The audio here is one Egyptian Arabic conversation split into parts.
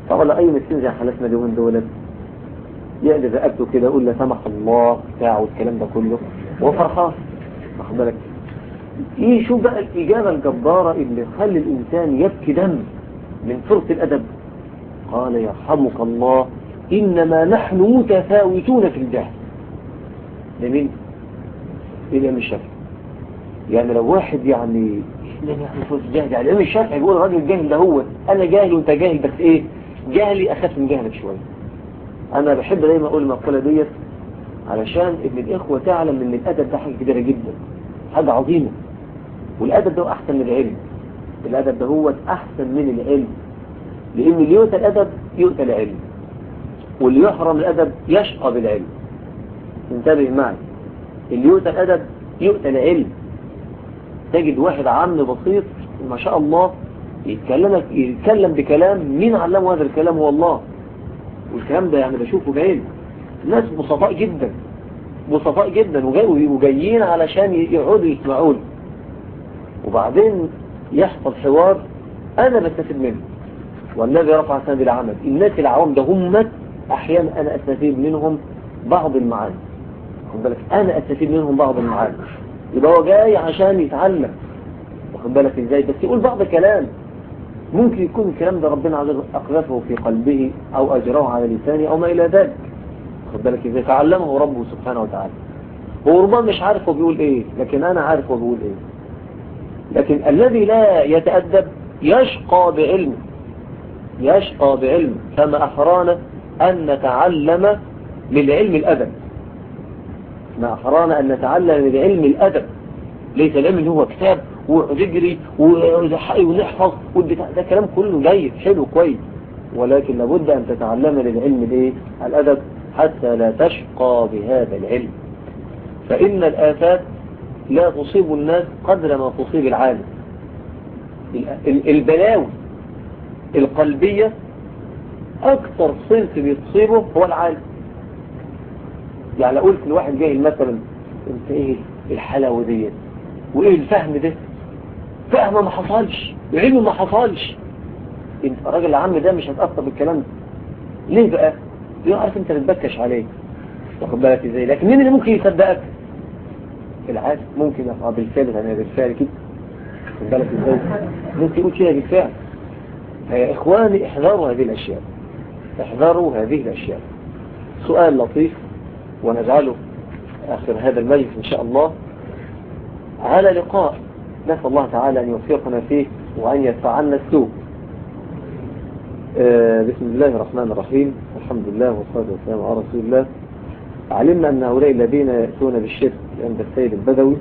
طبعا اي مسكين زي حالتنا اليومين دول يقلب رقبته كده يقول لا سمح الله بتاع والكلام ده كله وهو فرحان واخد بالك ايه شو بقى الاجابه الجباره اللي تخلي الانسان يبكي دم من فرط الادب قال يرحمك الله انما نحن متفاوتون في الجهل لمين الامام الشافعي يعني لو واحد يعني لم يحن فوز الجهل يعني الامام الشافعي بيقول الراجل الجاهل ده هو انا جاهل وانت جاهل بس ايه جهلي اخف من جهلك شويه انا بحب دايما اقول المقولة ديت علشان ابن الاخوة تعلم ان الادب ده حاجة كبيرة جدا حاجة عظيمة والادب ده احسن من العلم الادب ده هو احسن من العلم لان اللي يؤتى الادب يؤتى العلم واللي يحرم الادب يشقى بالعلم انتبه معي اللي يؤتى الادب يؤتى العلم تجد واحد عام بسيط ما شاء الله يتكلم يتكلم بكلام مين علمه هذا الكلام هو الله والكلام ده يعني بشوفه بعيني ناس بسطاء جدا بسطاء جدا وجاي وجايين علشان يقعدوا يسمعون وبعدين يحصل حوار انا بستفيد منه والذي رفع سند العمل الناس العوام ده هم احيانا انا استفيد منهم بعض المعاني واخد بالك انا استفيد منهم بعض المعاني يبقى هو جاي عشان يتعلم واخد بالك ازاي بس يقول بعض الكلام ممكن يكون الكلام ده ربنا عز وجل أقذفه في قلبه أو أجراه على لسانه أو ما إلى ذلك خد بالك إزاي تعلمه ربه سبحانه وتعالى هو ربما مش عارف هو بيقول إيه لكن أنا عارف هو بيقول إيه لكن الذي لا يتأدب يشقى بعلم يشقى بعلم كما أحرانا أن نتعلم للعلم الأدب ما أحرانا أن نتعلم للعلم الأدب ليس العلم اللي هو كتاب ونجري ونحفظ والبتاع ده كلام كله جيد حلو كويس ولكن لابد أن تتعلم للعلم الايه الأدب حتى لا تشقى بهذا العلم فإن الآفات لا تصيب الناس قدر ما تصيب العالم البلاوي القلبية أكثر صنف بيتصيبه هو العالم يعني قلت لواحد جاهل مثلا انت ايه الحلاوة ديت وايه الفهم ده فهم ما حصلش علم ما حصلش انت الراجل العم ده مش هتأثر بالكلام ده ليه بقى يعرف انت بتبكش عليه واخد بالك ازاي لكن مين اللي ممكن يصدقك العاد ممكن يقع بالفعل يعني بالفعل كده واخد بالك ازاي ممكن يقول فيها بالفعل فيا اخواني احذروا هذه الاشياء احذروا هذه الاشياء سؤال لطيف ونجعله اخر هذا المجلس ان شاء الله على لقاء نسأل الله تعالى أن يوفقنا فيه وأن يدفعنا السوء آه بسم الله الرحمن الرحيم الحمد لله والصلاة والسلام على رسول الله علمنا أن هؤلاء الذين يأتون بالشرك عند السيد البدوي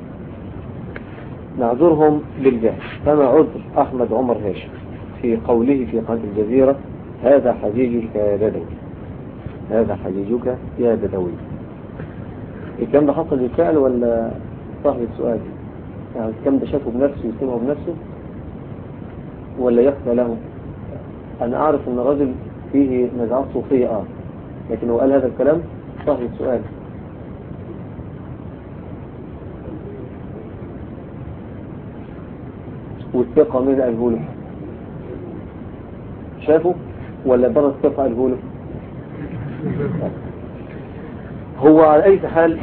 نعذرهم بالجهل فما عذر أحمد عمر هاشم في قوله في قناة الجزيرة هذا حجيجك يا بدوي هذا حجيجك يا بدوي الكلام ده حصل بالفعل ولا صاحب السؤال يعني الكلام ده شافه بنفسه وسمعه بنفسه ولا يخفى له أنا أعرف أن الرجل فيه نزعات صوفية آه لكن هو قال هذا الكلام صاحب السؤال والثقة مين قاله له شافه ولا بره الثقة قاله له هو على أي حال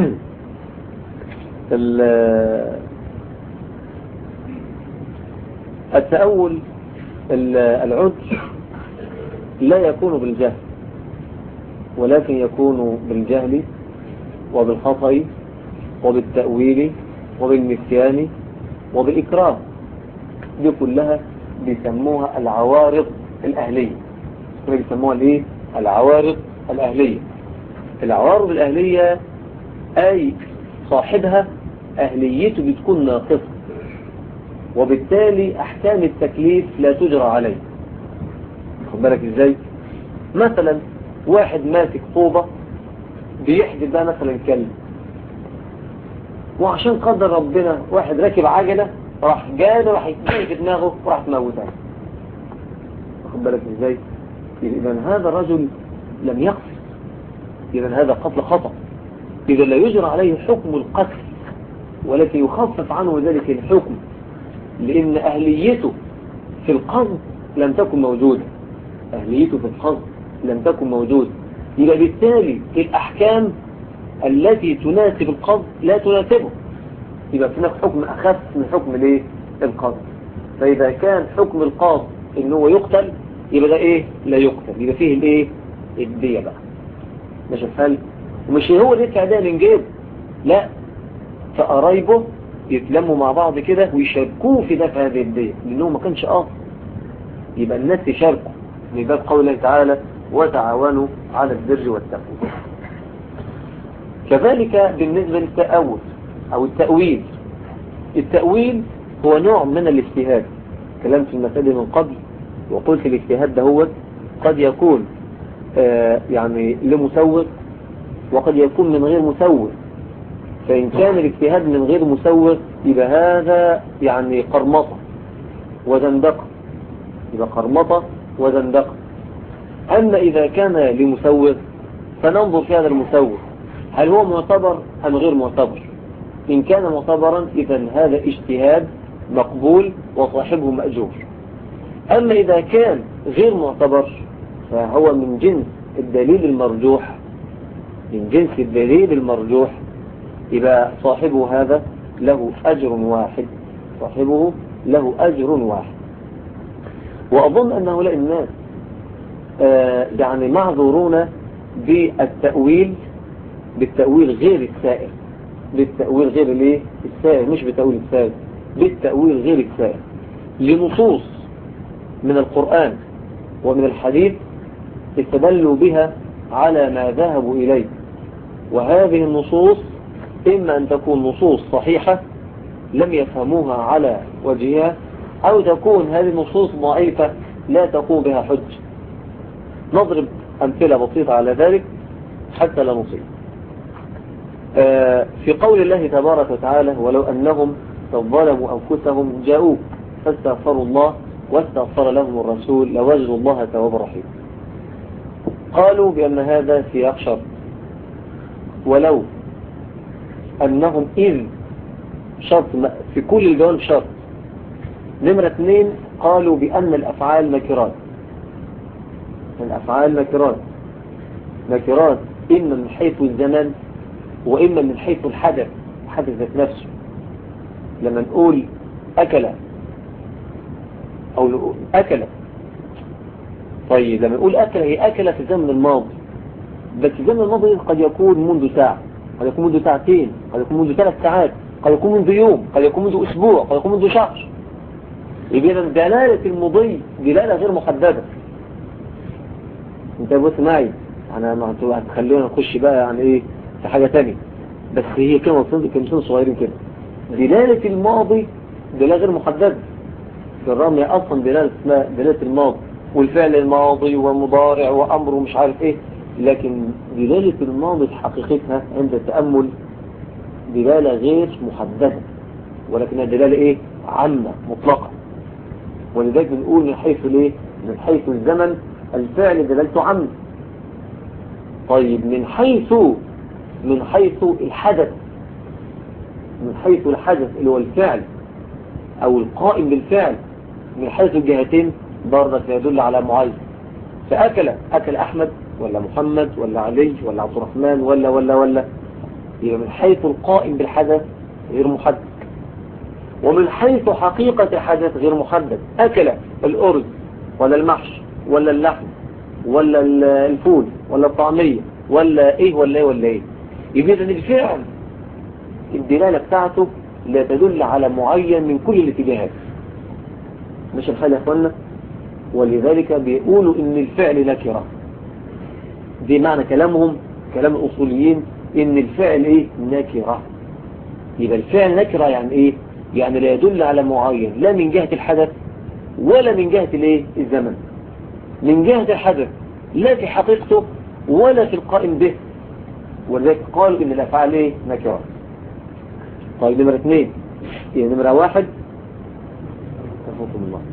التأول العذر لا يكون بالجهل ولكن يكون بالجهل وبالخطأ وبالتأويل وبالنسيان وبالإكراه دي كلها بيسموها العوارض الأهلية بيسموها الايه العوارض الأهلية العوارض الأهلية أي صاحبها أهليته بتكون ناقصة وبالتالي أحكام التكليف لا تجرى عليه خد بالك إزاي مثلا واحد ماسك طوبة بيحدث بقى مثلا كلب وعشان قدر ربنا واحد راكب عجلة راح جاله راح يتجاه في دماغه وراح تموته خد بالك إزاي إذا هذا الرجل لم يقصد إذا هذا قتل خطأ إذا لا يجرى عليه حكم القتل ولكن يخفف عنه ذلك الحكم لأن أهليته في القصد لم تكن موجودة أهليته في القصد لم تكن موجودة يبقى بالتالي الأحكام التي تناسب القصد لا تناسبه يبقى هناك حكم أخف من حكم الايه القصد فإذا كان حكم القاضي إن هو يقتل يبقى ده إيه لا يقتل يبقى فيه الإيه الدية بقى مش الحل ومش هو اللي يدفع ده من جيبه لا فقرايبه يتلموا مع بعض كده ويشاركوه في دفع هذه الدية لأنه ما كانش قاصد يبقى الناس يشاركوا من باب قوله تعالى وتعاونوا على البر والتقوى كذلك بالنسبة للتأول أو التأويل التأويل هو نوع من الاجتهاد كلمت في المسألة من قبل وقلت الاجتهاد ده هو قد يكون آه يعني لمسوغ وقد يكون من غير مسوغ فإن كان الاجتهاد من غير مسوغ يبقى هذا يعني قرمطة وزندقة يبقى قرمطة وزندقة أما إذا كان لمسوغ فننظر في هذا المسوغ هل هو معتبر أم غير معتبر إن كان معتبرا إذا هذا اجتهاد مقبول وصاحبه مأجور أما إذا كان غير معتبر فهو من جنس الدليل المرجوح من جنس الدليل المرجوح يبقى صاحبه هذا له أجر واحد صاحبه له أجر واحد وأظن أن هؤلاء الناس آه يعني معذورون بالتأويل بالتأويل غير السائر بالتأويل غير الايه السائر مش بالتأويل السائر بالتأويل غير السائر لنصوص من القرآن ومن الحديث استدلوا بها على ما ذهبوا إليه وهذه النصوص إما أن تكون نصوص صحيحة لم يفهموها على وجهها أو تكون هذه النصوص ضعيفة لا تقوم بها حج نضرب أمثلة بسيطة على ذلك حتى لا نصيب في قول الله تبارك وتعالى ولو أنهم ظلموا أنفسهم جاءوك فاستغفروا الله واستغفر لهم الرسول لوجدوا الله توابا رحيما قالوا بأن هذا سياق شر ولو أنهم إذ شرط في كل الجوانب شرط نمرة اثنين قالوا بأن الأفعال نكرات الأفعال نكرات نكرات إما من حيث الزمن وإما من حيث الحدث الحدث ذات نفسه لما نقول أكل أو نقول أكل طيب لما نقول أكل هي أكل في الزمن الماضي بس الزمن الماضي قد يكون منذ ساعة قد يكون منذ ساعتين قد يكون منذ ثلاث ساعات قد يكون منذ يوم قد يكون منذ أسبوع قد يكون منذ شهر يبقى دلالة المضي دلالة غير محددة انت بص معي انا ما هتخلونا نخش بقى يعني ايه في حاجة تانية بس هي كلمة كلمتين صغيرين كده دلالة الماضي دلالة غير محددة في الرمي اصلا دلالة اسمها دلالة الماضي والفعل الماضي ومضارع وامر ومش عارف ايه لكن دلالة الماضي في حقيقتها عند التأمل دلالة غير محددة ولكنها دلالة ايه عامة مطلقة ولذلك بنقول من حيث الايه من حيث الزمن الفعل دلالته عامة طيب من حيث من حيث الحدث من حيث الحدث اللي هو الفعل او القائم بالفعل من حيث الجهتين برضك يدل على معين فأكل أكل أحمد ولا محمد ولا علي ولا عبد الرحمن ولا ولا ولا يبقى من حيث القائم بالحدث غير محدد ومن حيث حقيقة الحدث غير محدد أكل الأرز ولا المحش ولا اللحم ولا الفول ولا الطعمية ولا ايه ولا ايه ولا ايه يبقى ان الفعل الدلالة بتاعته لا تدل على معين من كل الاتجاهات مش الحال يا اخوانا ولذلك بيقولوا ان الفعل نكرة دي معنى كلامهم كلام الاصوليين ان الفعل ايه نكرة يبقى الفعل نكرة يعني ايه يعني لا يدل على معين لا من جهة الحدث ولا من جهة الايه الزمن من جهة الحدث لا في حقيقته ولا في القائم به ولذلك قالوا ان الافعال ايه نكرة طيب نمرة اثنين هي نمرة واحد تفوكم الله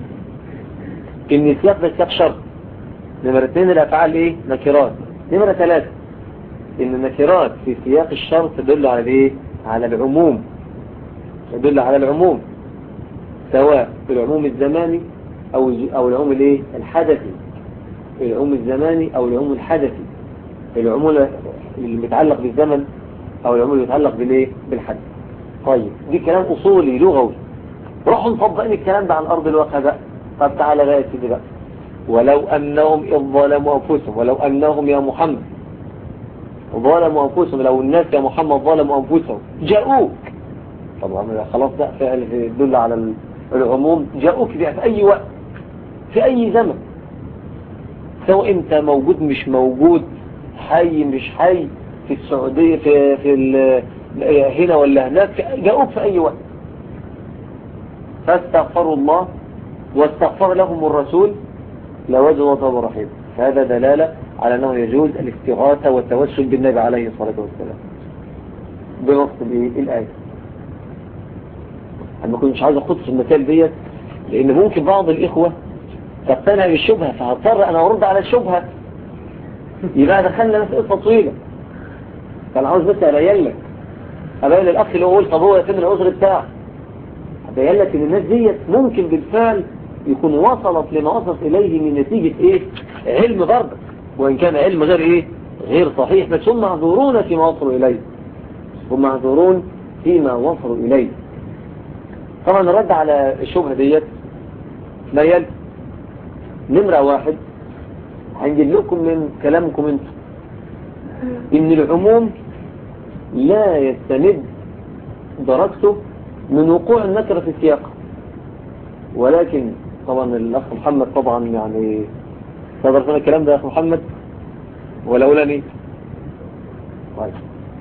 ان السياق ده سياق شرط نمرة اثنين الافعال ايه نكرات نمرة ثلاثة ان النكرات في سياق الشرط تدل على ايه على العموم تدل على العموم سواء في العموم الزماني او او العموم الايه الحدثي العموم الزماني او العموم الحدثي العموم اللي متعلق بالزمن او العموم اللي متعلق بالايه بالحدث طيب دي كلام اصولي لغوي روحوا مطبقين الكلام ده على الارض الواقع بقى طب تعالى بقى يا سيدي بقى ولو انهم اذ ظلموا انفسهم ولو انهم يا محمد ظلموا انفسهم لو الناس يا محمد ظلموا انفسهم جاءوك طبعا خلاص ده فعل يدل على العموم جاءوك في اي وقت في اي زمن سواء انت موجود مش موجود حي مش حي في السعودية في, في هنا ولا هناك جاءوك في اي وقت فاستغفروا الله واستغفر لهم الرسول لوجدوا الله رحيم فهذا دلالة على أنه يجوز الاستغاثة والتوسل بالنبي عليه الصلاة والسلام بنص الآية أنا ما كنتش عايز أخد في المثال ديت لأن ممكن بعض الإخوة تقتنع بالشبهة فهضطر أنا أرد على الشبهة يبقى دخلنا في قصة طويلة كان عاوز بس أبين لك أبين للأخ اللي يقول طب هو يتم العذر بتاعه أبين لك إن الناس ديت ممكن بالفعل يكون وصلت لما وصلت إليه من نتيجة إيه علم برضه وإن كان علم غير إيه غير صحيح بس هم معذورون فيما وصلوا إليه هم معذورون فيما وصلوا إليه طبعا الرد على الشبهة ديت ما يلي نمرة واحد هنجيب لكم من كلامكم انتم ان العموم لا يستند درجته من وقوع النكرة في السياق ولكن طبعا الأخ محمد طبعا يعني صدر سنة الكلام ده يا أخ محمد ولا لي طيب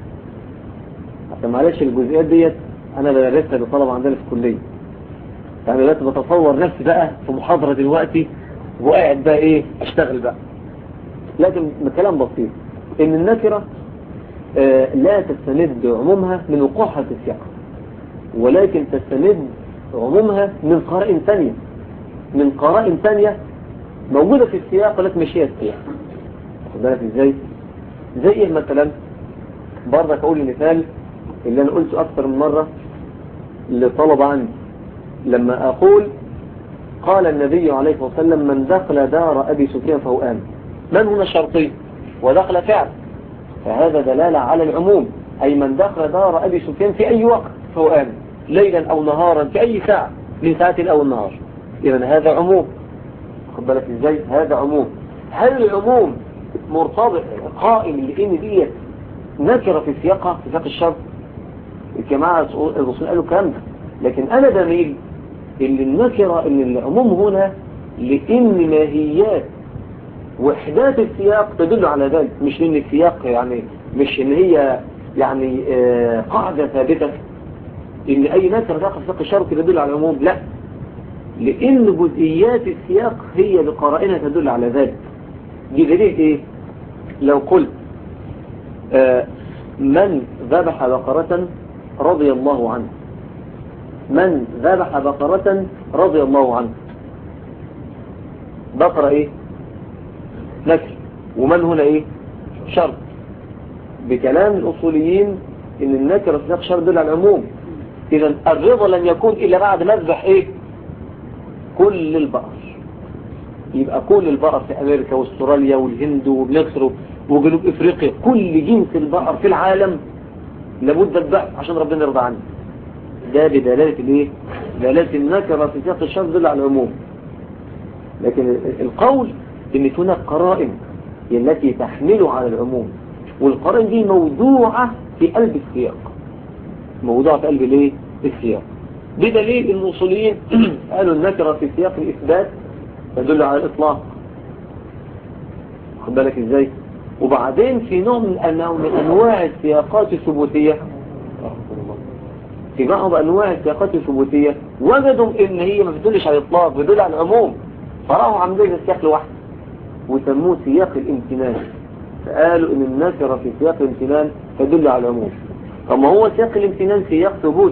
عشان معلش الجزئيات ديت أنا بدرسها للطلبة عندنا في الكلية يعني دلوقتي بتصور نفسي بقى في محاضرة دلوقتي وقاعد بقى إيه أشتغل بقى لكن كلام بسيط إن النكرة آه لا تستند عمومها من وقوعها في السياق ولكن تستند عمومها من قرائن ثانية من قرائن ثانية موجودة في السياق ولكن مش هي السياق واخد بالك ازاي زي ايه مثلا برضك اقول المثال اللي انا قلته اكثر من مرة لطلب عندي لما اقول قال النبي عليه الصلاة والسلام من دخل دار ابي سفيان فهو امن من هنا شرطي ودخل فعل فهذا دلالة على العموم اي من دخل دار ابي سفيان في اي وقت فهو امن ليلا او نهارا في اي ساعة من ساعة او النهار اذا هذا عموم خد بالك ازاي هذا عموم هل العموم مرتبط قائم لان ديت نكرة في سياقها في سياق الشرط الجماعة الرسول قالوا كلام لكن انا بميل ان النكرة ان العموم هنا لان ماهيات وحدات السياق تدل على ذلك مش لان السياق يعني مش ان هي يعني آه قاعدة ثابتة ان اي نكرة داخل سياق الشرط تدل على العموم لا لان جزئيات السياق هي بقرائنها تدل على ذلك دي دليل ايه لو قلت آه من ذبح بقرة رضي الله عنه من ذبح بقرة رضي الله عنه بقرة ايه نكر ومن هنا ايه شرط بكلام الاصوليين ان النكر في سياق شرط دل على العموم اذا الرضا لن يكون الا بعد مذبح ايه كل البقر يبقى كل البقر في امريكا واستراليا والهند ومصر وجنوب افريقيا كل جنس البقر في العالم لابد الذبح عشان ربنا يرضى عنه ده بدلالة الايه دلالة النكرة في سياق الشرط دل على العموم لكن القول ان هناك قرائن التي تحمل على العموم والقرائن دي موضوعة في قلب السياق موضوعة في قلب الايه السياق بدليل الموصولين قالوا النكرة في سياق الإثبات تدل على الإطلاق خد بالك إزاي وبعدين في نوع من أنواع, من أنواع السياقات الثبوتية في بعض أنواع السياقات الثبوتية وجدوا إن هي ما بتدلش على الإطلاق بتدل على العموم فرأوا عاملين السياق لوحده وسموه سياق الامتنان فقالوا إن النكرة في سياق الامتنان تدل على العموم طب ما هو سياق الامتنان سياق ثبوت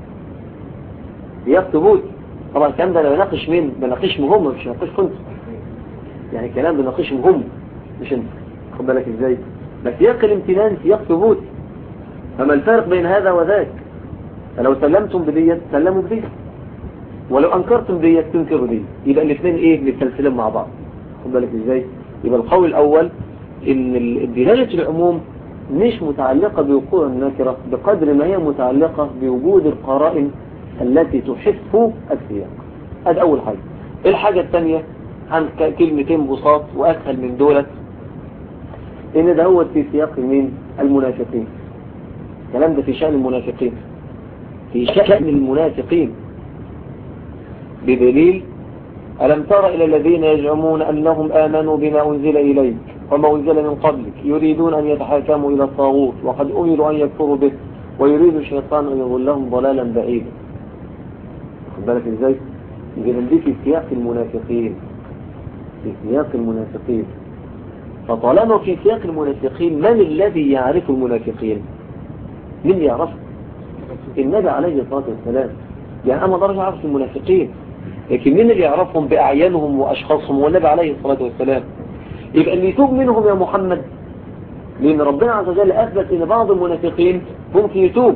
سياق ثبوت طبعا الكلام ده انا بناقش مين بناقش مهم مش بناقش كنت يعني كلام بناقش مهم مش انت خد بالك ازاي بس سياق الامتنان سياق ثبوت فما الفرق بين هذا وذاك فلو سلمتم بديت سلموا بديت ولو انكرتم ديت تنكروا ديت يبقى الاثنين ايه متسلسلين مع بعض خد بالك ازاي يبقى القول الأول إن دلالة العموم مش متعلقة بوقوع النكرة بقدر ما هي متعلقة بوجود القرائن التي تحف السياق هذا أول حاجة الحاجة الثانية عن كلمتين بساط وأسهل من دولة إن ده هو في سياق مين المنافقين الكلام ده في شأن المنافقين في شأن المنافقين بدليل ألم تر إلى الذين يزعمون أنهم آمنوا بما أنزل إليك وما أنزل من قبلك يريدون أن يتحاكموا إلى الطاغوت وقد أمروا أن يكفروا به ويريد الشيطان أن يضلهم ضلالا بعيدا خد بالك إزاي؟ إذا دي في سياق المنافقين في سياق المنافقين فطالما في سياق المنافقين من الذي يعرف المنافقين من يعرف النبي عليه الصلاة والسلام يعني أنا درجة أعرف المنافقين لكن مين اللي يعرفهم بأعيانهم وأشخاصهم والنبي عليه الصلاة والسلام يبقى اللي يتوب منهم يا محمد لأن ربنا عز وجل أثبت أن بعض المنافقين ممكن يتوب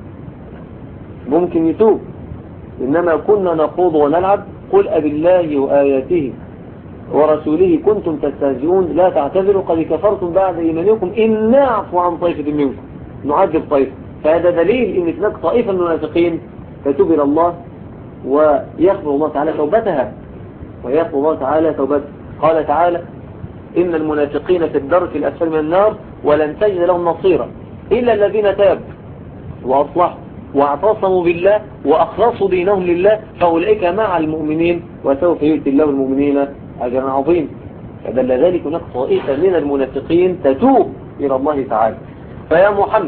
ممكن يتوب إنما كنا نخوض ونلعب قل أب الله وآياته ورسوله كنتم تستهزئون لا تعتذروا قد كفرتم بعد إيمانكم إن نعفو عن طائفة منكم نعذب طائفة فهذا دليل إن هناك طائفة من المنافقين تتوب إلى الله ويقبل الله تعالى توبتها ويقبل الله تعالى توبتها قال تعالى إن المنافقين في الدرك الأسفل من النار ولن تجد لهم نصيرا إلا الذين تابوا وأصلحوا واعتصموا بالله وأخلصوا دينهم لله فأولئك مع المؤمنين وسوف يؤتي الله المؤمنين أجرا عظيم فدل ذلك هناك طائفة من المنافقين تتوب إلى الله تعالى فيا محمد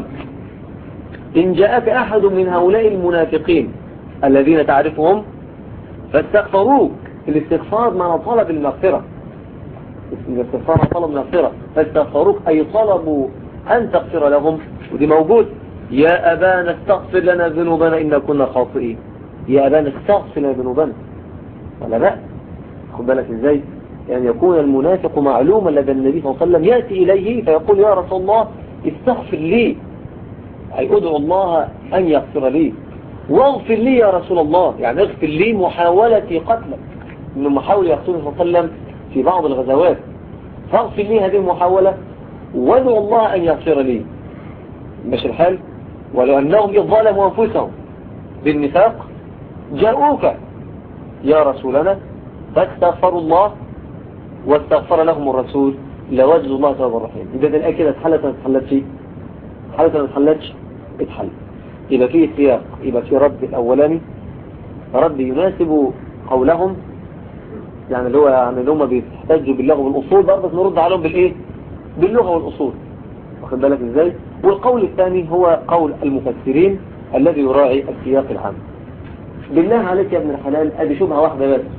إن جاءك أحد من هؤلاء المنافقين الذين تعرفهم فاستغفروك الاستغفار ما طلب المغفرة الاستغفار طلب المغفرة فاستغفروك أي طلبوا أن تغفر لهم ودي موجود يا أبانا استغفر لنا ذنوبنا إن كنا خاطئين يا أبانا استغفر لنا ذنوبنا ولا لا خد بالك ازاي يعني يكون المنافق معلوما لدى النبي صلى الله عليه وسلم يأتي إليه فيقول يا رسول الله استغفر لي أي أدعو الله أن يغفر لي واغفر لي يا رسول الله يعني اغفر لي محاولة قتلك انه محاول يقتله صلى الله عليه وسلم في بعض الغزوات فاغفر لي هذه المحاولة وادعو الله أن يغفر لي مش الحال ولو أنهم إذ ظلموا أنفسهم بالنفاق جاءوك يا رسولنا فاستغفروا الله واستغفر لهم الرسول لوجدوا الله توابا رحيم إذا الآية كده اتحلت ولا اتحلتش اتحلت ولا اتحلتش اتحلت يبقى فيه سياق يبقى فيه رد الأولاني رد يناسب قولهم يعني اللي هو يعني اللي هم بيحتجوا باللغة والأصول برضه نرد عليهم بالإيه باللغة والأصول واخد بالك إزاي والقول الثاني هو قول المفسرين الذي يراعي السياق العام بالله عليك يا ابن الحلال ادي شبهة واحدة بس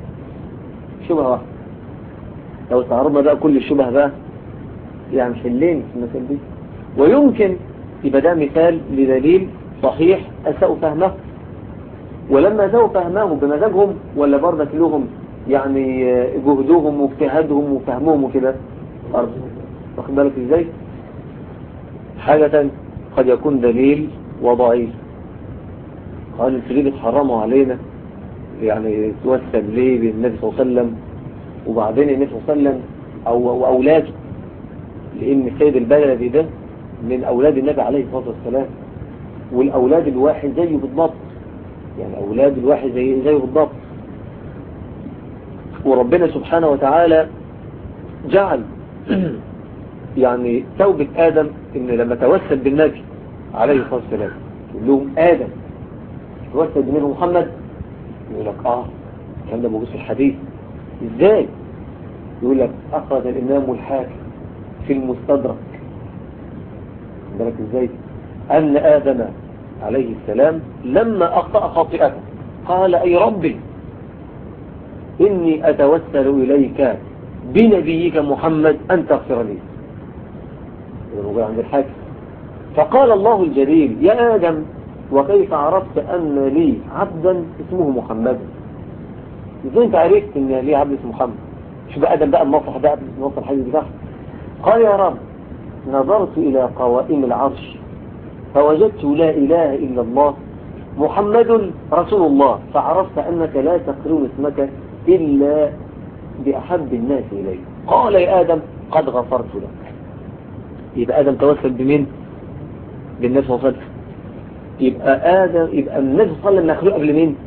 شبهة واحدة لو استعرضنا بقى كل الشبه بقى يعني حلين في المثال دي ويمكن يبقى ده مثال لدليل صحيح أساءوا فهمه ولما أساءوا فهمه بمزاجهم ولا برضك لهم يعني جهدهم واجتهادهم وفهمهم وكده أرض واخد بالك ازاي حاجة تانية قد يكون دليل وضعيف قال الفريد حرموا علينا يعني توسل ليه بالنبي صلى الله عليه وسلم وبعدين النبي صلى الله عليه وسلم أو وأولاده لأن سيد البلد ده من أولاد النبي عليه الصلاة والسلام والأولاد الواحد زيه بالضبط يعني أولاد الواحد زي زيه بالضبط وربنا سبحانه وتعالى جعل يعني توبة آدم إن لما توسل بالنبي عليه الصلاة والسلام يقول لهم آدم توسل بنبي محمد يقول لك آه كان ده موجود في الحديث إزاي يقول لك أخذ الإمام الحاكم في المستدرك بالك إزاي أن آدم عليه السلام لما أخطأ خاطئته قال أي ربي إني أتوسل إليك بنبيك محمد أن تغفر لي موجود عند الحاكم فقال الله الجليل يا آدم وكيف عرفت أن لي عبدا اسمه محمد ازاي انت عرفت ان لي عبد اسمه محمد شو بقى آدم بقى المصلح ده المصلح الحديث بتاعه قال يا رب نظرت إلى قوائم العرش فوجدت لا إله إلا الله محمد رسول الله فعرفت أنك لا تقرون اسمك إلا بأحب الناس إليه قال يا آدم قد غفرت لك يبقى آدم توسل بمين بالنبي صلى الله عليه وسلم يبقى آدم يبقى النبي صلى الله عليه وسلم مخلوق قبل مين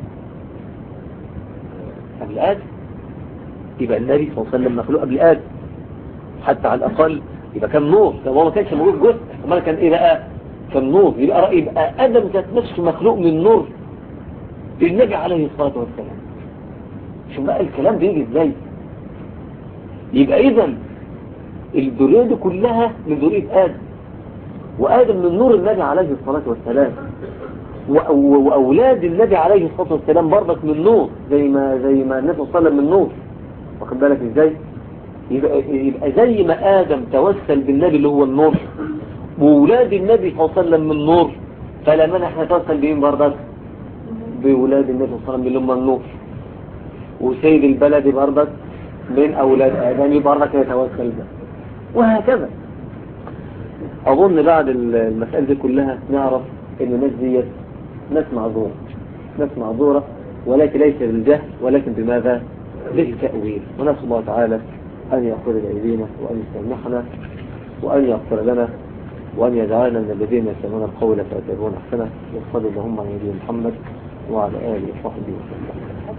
قبل آدم يبقى النبي صلى الله عليه وسلم مخلوق قبل آدم حتى على الأقل يبقى كان نور ده هو ما كانش موجود جزء امال كان ايه بقى كان نور يبقى يبقى ادم ذات نفسه مخلوق من نور النبي عليه الصلاه والسلام شو بقى الكلام بيجي ازاي يبقى اذا الذريه دي كلها من ذريه ادم وادم من نور النبي عليه الصلاه والسلام واولاد النبي عليه الصلاه والسلام برضك من نور زي ما زي ما النبي صلى الله عليه وسلم من نور واخد بالك ازاي يبقى, يبقى زي ما آدم توسل بالنبي اللي هو النور وولاد النبي صلى الله عليه وسلم من نور فلما احنا نتوسل بهم برضك بولاد النبي صلى الله عليه وسلم اللي هم النور وسيد البلد برضك من أولاد آدم برضك يتوسل به وهكذا أظن بعد المسألة دي كلها نعرف إن الناس ديت ناس معذورة ناس معذورة ولكن ليس بالجهل ولكن بماذا؟ بالتأويل ونسأل الله تعالى أن يغفر لأيدينا وأن يسامحنا وأن يغفر لنا وأن يجعلنا من الذين يستمعون القول فيتبعون أحسنه وصلى اللهم على نبينا محمد وعلى آله وصحبه وسلم.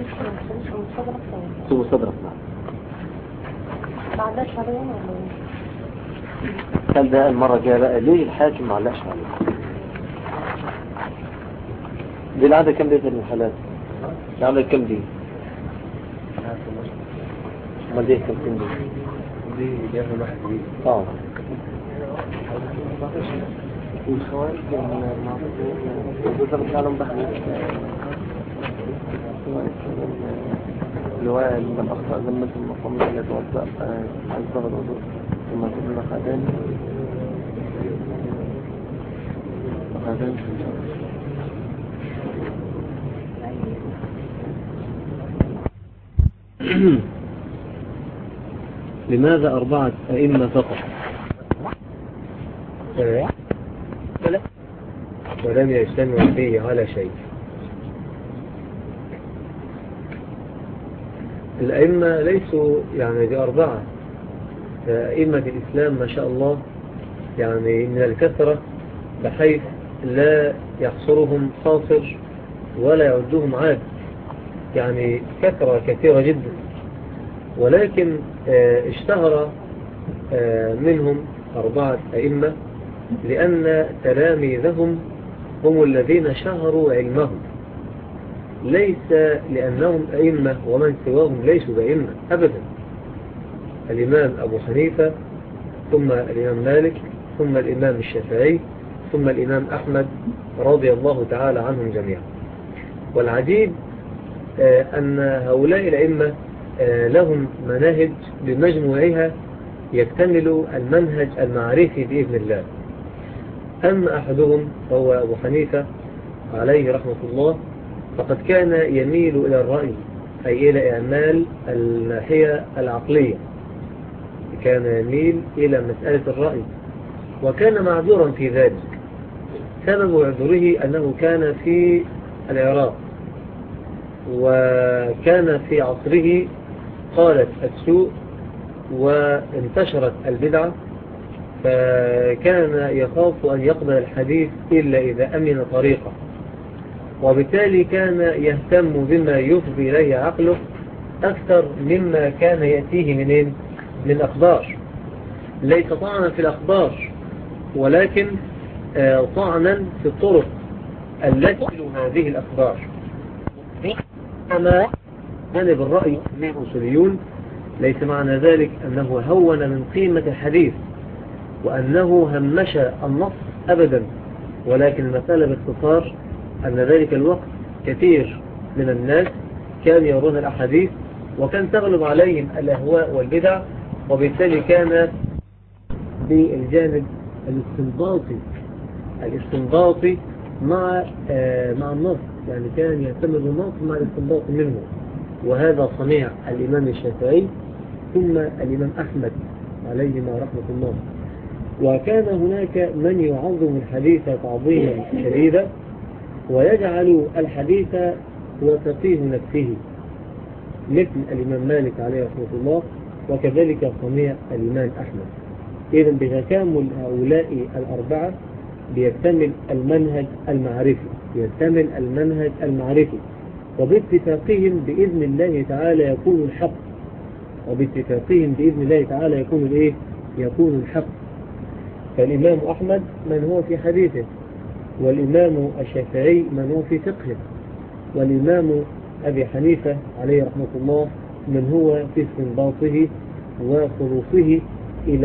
ثم صدرك نعم. معلش عليهم ولا ايه؟ قال ده المرة الجاية بقى ليه الحاكم ما علقش عليه؟ دي العادة كم بيت من الحالات؟ العادة كم دي؟ امال دي كم دي؟ دي جاب واحد دي اه والخوارج المعروفين عليهم بحث اللي هو لما الأخطاء ذمة المقام الذي يتوضأ أصدر الوضوء ثم تقول لك أذان أذان في الجنة لماذا أربعة أئمة فقط؟ ولم يجتمع فيه على شيء الأئمة ليسوا يعني بأربعة أئمة الإسلام ما شاء الله يعني من الكثرة بحيث لا يحصرهم خاطر ولا يعدهم عاد يعني كثرة كثيرة جدا ولكن اشتهر منهم أربعة أئمة لأن تلاميذهم هم الذين شهروا علمهم ليس لأنهم أئمة ومن سواهم ليسوا بأئمة أبدا الإمام أبو حنيفة ثم الإمام مالك ثم الإمام الشافعي ثم الإمام أحمد رضي الله تعالى عنهم جميعا والعجيب أن هؤلاء الأئمة لهم مناهج بمجموعها يكتمل المنهج المعرفي بإذن الله أما أحدهم هو أبو حنيفة عليه رحمة الله فقد كان يميل إلى الرأي أي إلى إعمال الناحية العقلية كان يميل إلى مسألة الرأي وكان معذورا في ذلك سبب عذره أنه كان في العراق وكان في عصره قالت السوء وانتشرت البدعة فكان يخاف أن يقبل الحديث إلا إذا أمن طريقه وبالتالي كان يهتم بما يفضي إليه عقله أكثر مما كان يأتيه منين من أخبار ليس طعنا في الأخبار ولكن طعنا في الطرق التي هذه الأخبار أما جانب الرأي من الأصوليون ليس معنى ذلك أنه هون من قيمة الحديث وأنه همش النص أبدا ولكن المسألة باختصار أن ذلك الوقت كثير من الناس كانوا يرون الأحاديث وكان تغلب عليهم الأهواء والبدع وبالتالي كان بالجانب الاستنباطي الاستنباطي مع آه مع النص يعني كان يهتم بالنص مع الاستنباط منه وهذا صنيع الإمام الشافعي ثم الإمام أحمد عليهما رحمة الله وكان هناك من يعظم الحديث تعظيما شديدا ويجعل الحديث هو تقيه نفسه مثل الإمام مالك عليه رحمة الله وكذلك صنيع الإمام أحمد إذا بتكامل هؤلاء الأربعة بيكتمل المنهج المعرفي يكتمل المنهج المعرفي وباتفاقهم بإذن الله تعالى يكون الحق وباتفاقهم بإذن الله تعالى يكون الإيه؟ يكون الحق فالإمام أحمد من هو في حديثه والإمام الشافعي من هو في فقهه والإمام أبي حنيفة عليه رحمة الله من هو في استنباطه وخلوصه إلى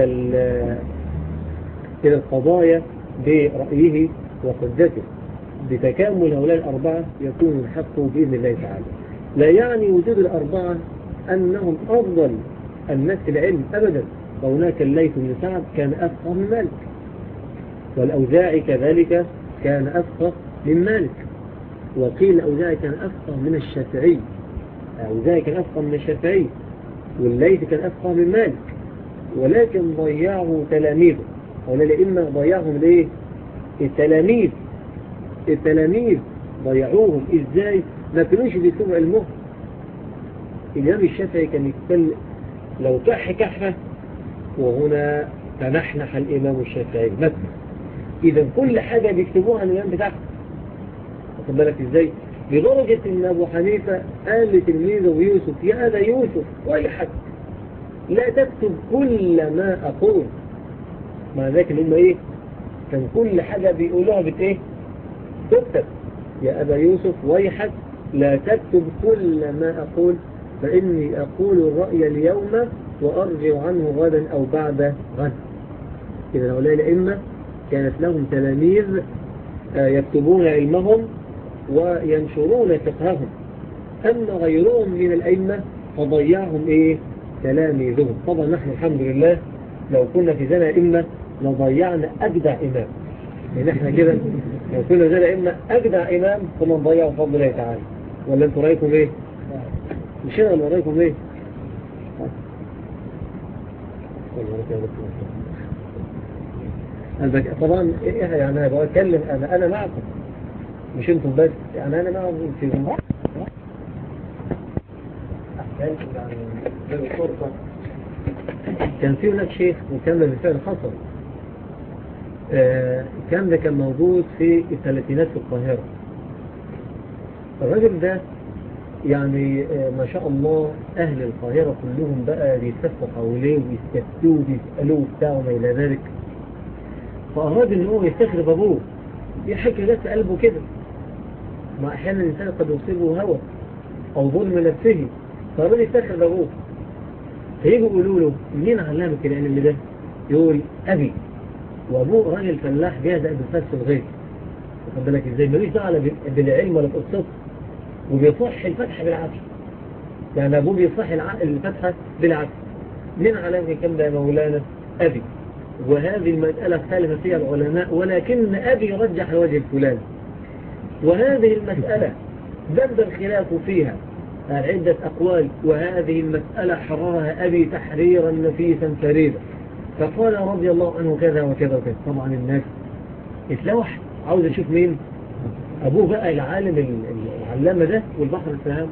إلى القضايا برأيه وحجته بتكامل هؤلاء الأربعة يكون الحق بإذن الله تعالى لا يعني وجود الأربعة أنهم أفضل الناس في العلم أبدا فهناك الليث بن سعد كان أفقه من مالك والأوزاعي كذلك كان أفقه من مالك وقيل الأوزاعي كان أفقه من الشافعي الأوزاعي كان أفقه من الشافعي والليث كان أفقه من مالك ولكن ضيعه تلاميذه ولا الأئمة ضيعهم ليه التلاميذ التلاميذ ضيعوهم ازاي ما كانوش بيكتبوا علمهم الإمام الشافعي كان يتكلم لو كح كحة وهنا تنحنح الإمام الشافعي مثلا إذا كل حاجة بيكتبوها الإمام بتاعهم واخد بالك إزاي لدرجة إن أبو حنيفة قال لتلميذه يوسف يا أبا يوسف ويحك لا تكتب كل ما أقول مع ذلك اللي هم إيه كان كل حاجة بيقولوها بت إيه تكتب يا أبا يوسف ويحك لا تكتب كل ما أقول فإني أقول الرأي اليوم وأرجع عنه غدا أو بعد غد إذا هؤلاء الأئمة كانت لهم تلاميذ يكتبون علمهم وينشرون فقههم أما غيرهم من الأئمة فضيعهم إيه تلاميذهم طبعا نحن الحمد لله لو كنا في زنا أئمة لضيعنا أجدع إمام يعني احنا كده لو كنا زنا أئمة أجدع إمام كنا نضيعه بفضل الله تعالى ولا انتوا رأيكم إيه مش انا اللي رأيكم إيه طبعا إيه يعني انا بتكلم انا انا معكم مش انتم بس يعني انا معكم في كان في هناك شيخ وكان ده بالفعل حصل آه كان ده كان موجود في الثلاثينات في القاهرة الراجل ده يعني آه ما شاء الله أهل القاهرة كلهم بقى بيتفقوا حواليه ويستفتوه ويسألوه بتاعه وما إلى ذلك فأراد إن هو يستخرب أبوه يحكي ده في قلبه كده ما أحيانا الإنسان قد يصيبه هوى أو ظلم نفسه فأراد يستخرب أبوه فيجوا يقولوا له مين علمك العلم ده يقول أبي وأبوه راجل فلاح بيهدأ بالفس الغير واخد بالك ازاي ملوش دعوه بالعلم ولا بقصته وبيصح الفتحة بالعافية يعني أبوه بيصح الفتحة بالعافية من علامة كم ده يا مولانا أبي وهذه المسألة اختلف فيها العلماء ولكن أبي رجح الوجه الفلاني وهذه المسألة ذنب الخلاف فيها عدة أقوال وهذه المسألة حررها أبي تحريرا نفيسا فريدا فقال رضي الله عنه كذا وكذا وكذا طبعا الناس اتلوح عاوز يشوف مين أبوه بقى العالم العلامة ده والبحر الفهام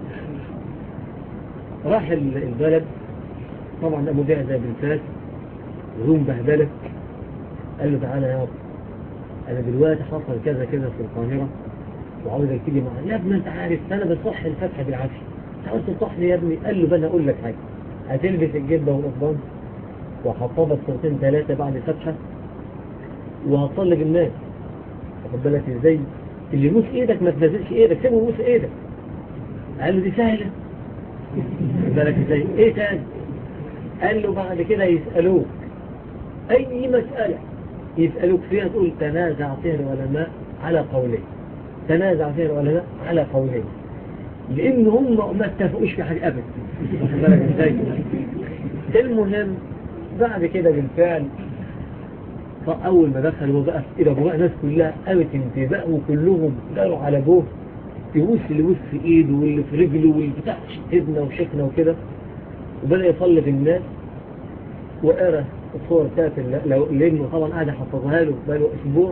راح البلد طبعا أبو جهز بن فاس وهم بهدلك قال له تعالى يا رب أنا دلوقتي حصل كذا كذا في القاهرة وعاوزك تيجي معايا يا ابني أنت عارف أنا بصح الفتحة بالعافية عاوز تصحني يا ابني قال له بقى أقول لك حاجة هتلبس الجبة والقضبان وهتطبق صوتين ثلاثة بعد الفتحة وهتصلي بالناس واخد بالك ازاي اللي يبوس ايدك ما تنزلش ايدك سيبه يبوس ايدك قال له دي سهلة واخد بالك ازاي ايه تاني قال له بعد كده يسألوك اي مسألة يسألوك فيها تقول تنازع فيها العلماء على قولين تنازع فيها العلماء على قولين لان هم ما اتفقوش في حاجة ابدا واخد بالك ازاي المهم بعد كده بالفعل فأول ما دخل وبقى إلى أبوه الناس كلها قامت انتباه وكلهم قالوا على أبوه يبوس اللي يبوس في إيده واللي في رجله واللي بتاع شتبنا وشكنا وكده وبدأ يصلي بالناس وقرا الصور بتاعت لأنه طبعا قاعد حفظها له بقاله أسبوع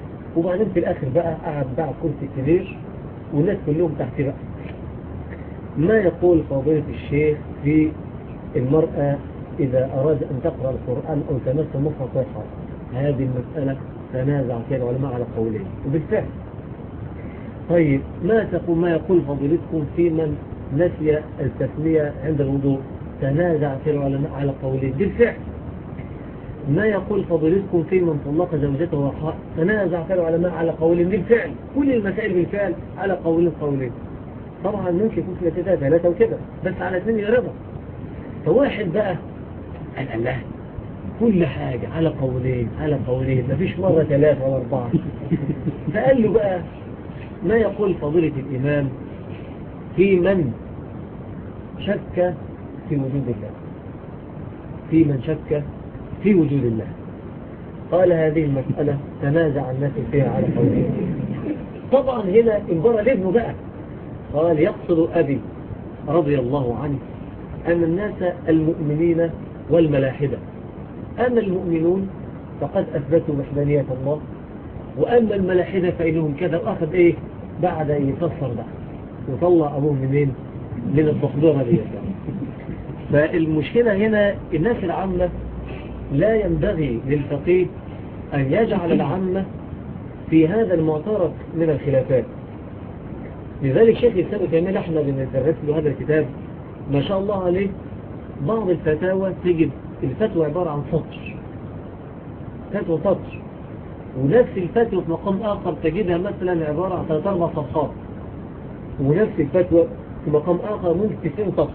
وبعدين في الآخر بقى قعد بقى كرسي كبير والناس كلهم تحت بقى ما يقول فضيلة الشيخ في المرأة إذا أراد أن تقرأ القرآن أو تمس مصحفها هذه المسألة تنازع فيها العلماء على قولين وبالفعل طيب ما تقول ما يقول فضيلتكم في من نسي التسمية عند الوضوء تنازع فيها العلماء على قولين بالفعل ما يقول فضيلتكم في من طلق زوجته وحاء تنازع فيها العلماء على قولين بالفعل كل المسائل بالفعل على قولين قولين طبعا ممكن يكون في كده ثلاثة وكده بس على اثنين رضا فواحد بقى قال الله كل حاجة على قولين على قولين مفيش مرة ثلاثة ولا أربعة فقال له بقى ما يقول فضيلة الإمام في من شك في وجود الله في من شك في وجود الله قال هذه المسألة تنازع الناس فيها على قولين طبعا هنا انبرى لابنه بقى قال يقصد أبي رضي الله عنه أن الناس المؤمنين والملاحدة أما المؤمنون فقد أثبتوا وحدانية الله وأما الملاحدة فإنهم كذا وأخذ إيه بعد يفسر بقى وطلع أبوه منين من التصديرة دي فالمشكلة هنا الناس العامة لا ينبغي للفقيه أن يجعل العامة في هذا المعترك من الخلافات لذلك شيخ الإسلام تيمية احنا بندرس له هذا الكتاب ما شاء الله عليه بعض الفتاوى تجد الفتوى عبارة عن سطر فتوى سطر ونفس الفتوى في مقام آخر تجدها مثلا عبارة عن ثلاث أربع صفحات ونفس الفتوى في مقام آخر ممكن 90 سطر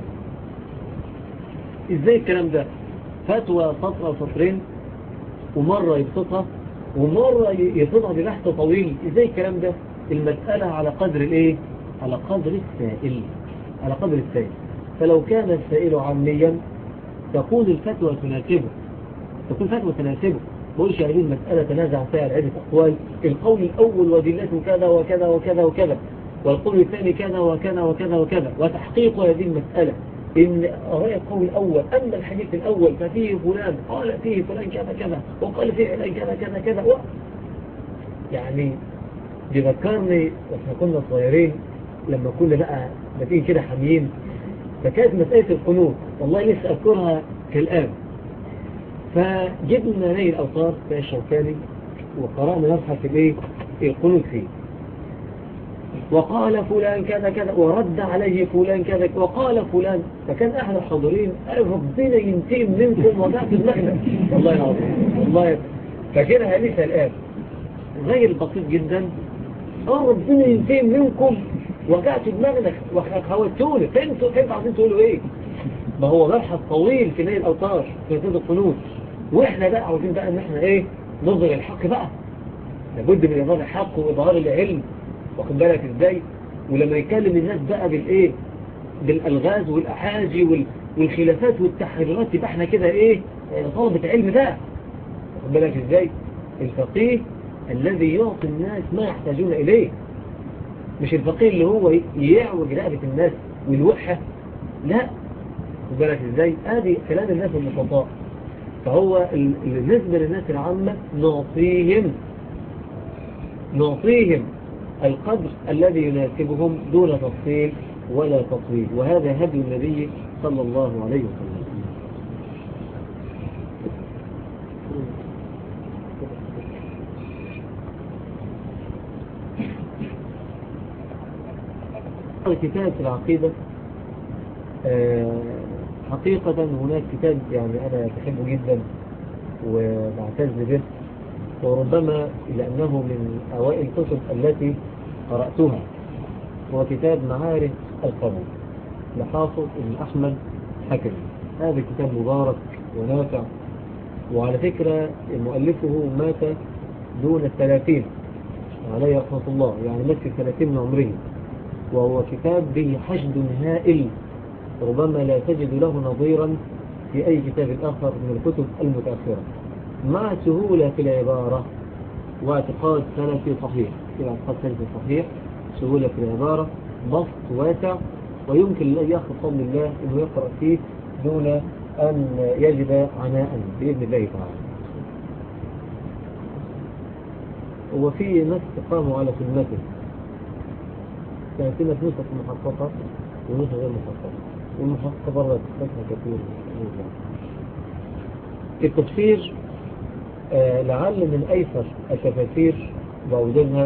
إزاي الكلام ده فتوى سطر أو سطرين ومرة يبسطها ومرة يبسطها ببحث طويل إزاي الكلام ده المسألة على قدر الإيه على قدر السائل على قدر السائل فلو كان السائل عاميا تكون الفتوى تناسبه تكون فتوى تناسبه بقولش هذه المسألة تنازع فيها عدة أقوال القول الأول ودلته كذا وكذا وكذا وكذا والقول الثاني كذا وكذا وكذا وكذا وتحقيق هذه المسألة إن رأي القول الأول أما الحديث الأول ففيه فلان قال فيه فلان كذا كذا وقال فيه فلان كذا كذا كذا و... يعني بيذكرني واحنا كنا صغيرين لما كنا بقى بتيجي كده حاميين فكانت مسألة القنوت والله لسه أذكرها كالآن فجبنا نيل الأوطار في الشوكاني وقرأنا مبحث الايه القنوت فيه وقال فلان كذا كذا ورد عليه فلان كذا وقال فلان فكان أحد الحاضرين قال ربنا ينتقم منكم وضعت المغنى والله العظيم والله فكرها لسه الآن غير بسيط جدا اه ربنا ينتقم منكم وجعت دماغنا وخوتوني فانتوا فانتوا عايزين تقولوا ايه ما هو مبحث طويل في نيل الاوتار في نيل القنوت واحنا بقى عاوزين بقى ان احنا ايه نظهر الحق بقى لابد من اظهار الحق واظهار العلم واخد بالك ازاي ولما يكلم الناس بقى بالايه بالالغاز والاحاجي وال... والخلافات والتحريرات يبقى احنا كده ايه طلبة علم بقى واخد بالك ازاي الفقيه الذي يعطي الناس ما يحتاجون اليه مش الفقيه اللي هو يعوج رقبة الناس ويلوحها لا خد بالك ازاي ادي كلام الناس المستطاع فهو بالنسبة للناس العامة نعطيهم نعطيهم القدر الذي يناسبهم دون تفصيل ولا تطويل وهذا هدي النبي صلى الله عليه وسلم كتاب في العقيدة حقيقة هناك كتاب يعني أنا بحبه جدا وبعتز به وربما لأنه من أوائل الكتب التي قرأتها هو كتاب معارف القبول لحافظ ابن أحمد حكم هذا كتاب مبارك ونافع وعلى فكرة مؤلفه مات دون الثلاثين عليه رحمة الله يعني مات في الثلاثين من عمره وهو كتاب به حشد هائل ربما لا تجد له نظيرا في أي كتاب آخر من الكتب المتأخرة مع سهولة في العبارة واعتقاد سلفي صحيح في اعتقاد سلفي صحيح سهولة في العبارة بسط واسع ويمكن لأي أخ بفضل الله أنه يقرأ فيه دون أن يجد عناء بإذن الله تعالى وفي ناس قاموا على خدمته كان في ناس نسخ محققة ونسخ غير محققة والمحققة برضه تستثنى كثير التفسير آه، لعل من أيسر التفاسير وأوجدها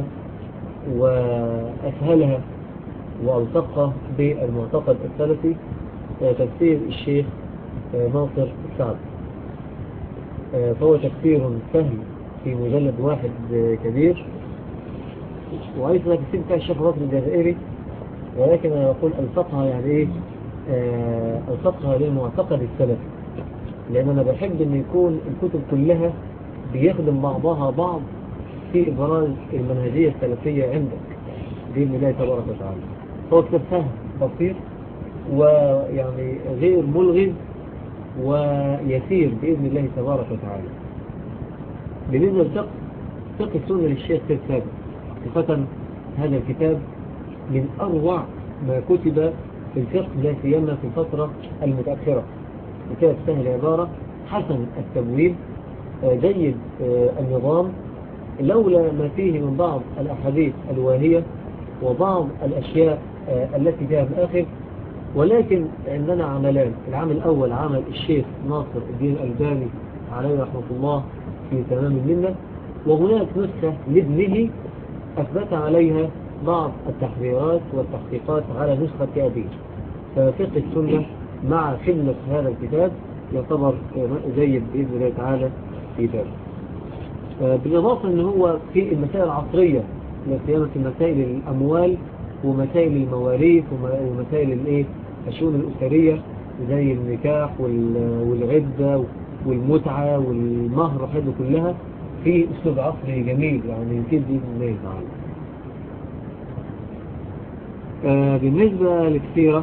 وأسهلها وألصقها بالمعتقد السلفي آه، تفسير الشيخ آه، ناصر السعد آه، فهو تفسير سهل في مجلد واحد آه، كبير وأيضا تفسير بتاع الشيخ ناصر الجزائري ولكن أنا أقول ألصقها يعني إيه آه، ألصقها للمعتقد السلفي لأن أنا بحب أن يكون الكتب كلها بيخدم بعضها بعض في إبراز المنهجية السلفية عندك بإذن الله تبارك وتعالى هو كتاب سهل بسيط ويعني غير ملغز ويسير بإذن الله تبارك وتعالى بالنسبة للفقه فقه السنة للشيخ سيد ثابت صفة هذا الكتاب من أروع ما كتب في الفقه لا سيما في الفترة المتأخرة كتاب سهل عبارة حسن التبويب آه، جيد آه، النظام لولا ما فيه من بعض الأحاديث الواهية وبعض الأشياء آه، التي فيها الآخر ولكن عندنا عملان العمل الأول عمل الشيخ ناصر الدين الألباني عليه رحمة الله في تمام المنة وهناك نسخة لابنه أثبت عليها بعض التحريرات والتحقيقات على نسخة أبيه ففقه السنة مع خدمة هذا الكتاب يعتبر جيد بإذن الله تعالى في ذلك آه، بالإضافة أن هو في المسائل العصرية لا سيما في مسائل الأموال ومسائل المواريث وم- ومسائل الإيه الشؤون الأسرية زي النكاح وال- والعدة والمتعة والمهر وحاجة كلها في أسلوب عصري جميل يعني يفيد بإذن الله تعالى آه، بالنسبة للسيرة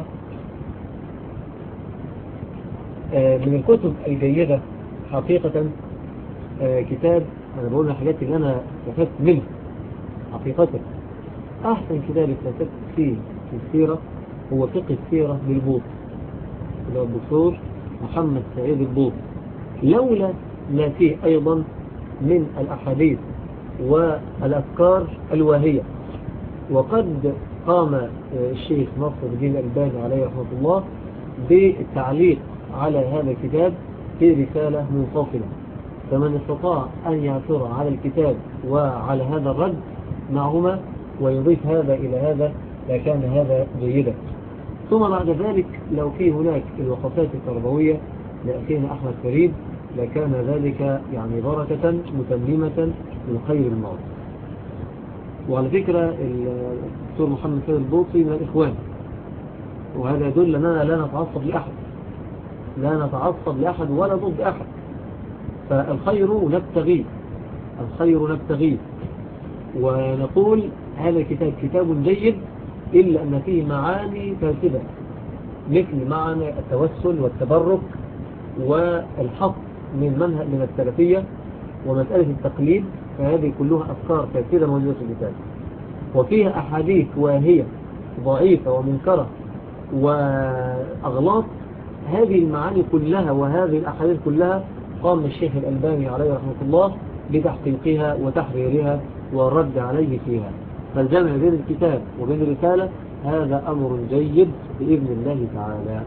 آه، من الكتب الجيدة حقيقة آه، كتاب أنا بقول الحاجات اللي أنا استفدت منه حقيقة أحسن كتاب استفدت فيه في السيرة هو فقه السيرة للبوط اللي هو الدكتور محمد سعيد البوط لولا ما فيه أيضا من الأحاديث والأفكار الواهية وقد قام آه، الشيخ نصر الدين الألباني عليه رحمة الله بالتعليق على هذا الكتاب في رسالة منفصلة فمن استطاع أن يعثر على الكتاب وعلى هذا الرد معهما ويضيف هذا إلى هذا لكان هذا جيدا ثم بعد ذلك لو في هناك الوقفات التربوية لأخينا أحمد فريد لكان ذلك يعني بركة متممة للخير الماضي وعلى فكرة الدكتور محمد سيد البوطي من الإخوان وهذا يدل أننا لا نتعصب لأحد لا نتعصب لأحد ولا ضد أحد فالخير نبتغيه الخير نبتغيه ونقول هذا الكتاب كتاب جيد إلا أن فيه معاني فاسدة مثل معنى التوسل والتبرك والحق من منهج من السلفية ومسألة التقليد فهذه كلها أفكار فاسدة موجودة في الكتاب وفيها أحاديث واهية ضعيفة ومنكرة وأغلاط هذه المعاني كلها وهذه الأحاديث كلها قام الشيخ الألباني عليه رحمة الله بتحقيقها وتحريرها والرد عليه فيها فالجمع بين الكتاب وبين الرسالة هذا أمر جيد بإذن الله تعالى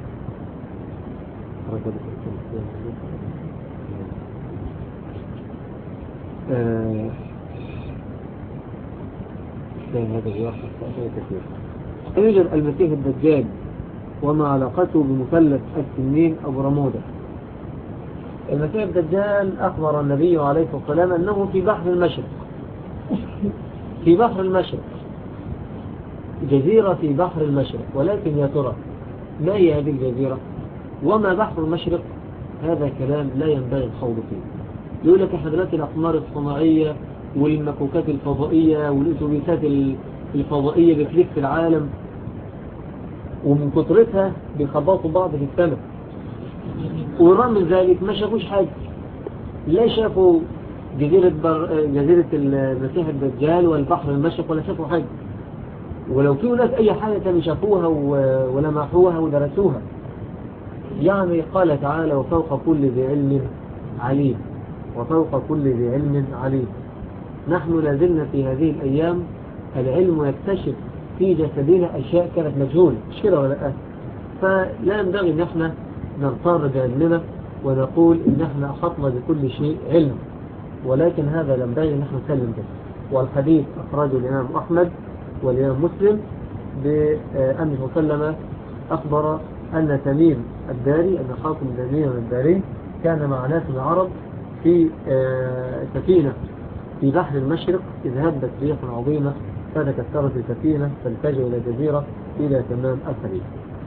آه، لا هذا بيحصل كثير يوجد المسيح الدجال وما علاقته بمثلث السنين أو برمودا المسيح الدجال أخبر النبي عليه الصلاة والسلام أنه في بحر المشرق في بحر المشرق جزيرة في بحر المشرق ولكن يا ترى ما هي هذه الجزيرة وما بحر المشرق هذا كلام لا ينبغي الخوض فيه يقول لك احنا دلوقتي الأقمار الصناعية والمكوكات الفضائية والأتوبيسات الفضائية بتلف في العالم ومن كترتها بيخبطوا بعض في السماء ورغم من ذلك ما شافوش حاجة لا شافوا جزيرة, بر... جزيرة المسيح الدجال والبحر المشرق ولا شافوا حاجة ولو في ناس أي حاجة كانوا شافوها و... ولمحوها ودرسوها يعني قال تعالى وفوق كل ذي علم عليم وفوق كل ذي علم عليم نحن لازلنا في هذه الأيام العلم يكتشف في جسدنا أشياء كانت مجهولة مش كده ولا لا فلا ينبغي ان احنا نغتر بعلمنا ونقول ان احنا احطنا بكل شيء علم ولكن هذا لا ينبغي ان احنا نسلم به والحديث اخرجه الامام احمد والامام مسلم بان صلى الله عليه وسلم اخبر ان تميم الداري ان حاكم تميم الداري كان مع ناس من العرب في آه، سفينة في بحر المشرق إذ هبت ريح عظيمة فتكسرت السفينة فالتجوا إلى جزيرة إلى تمام السبيل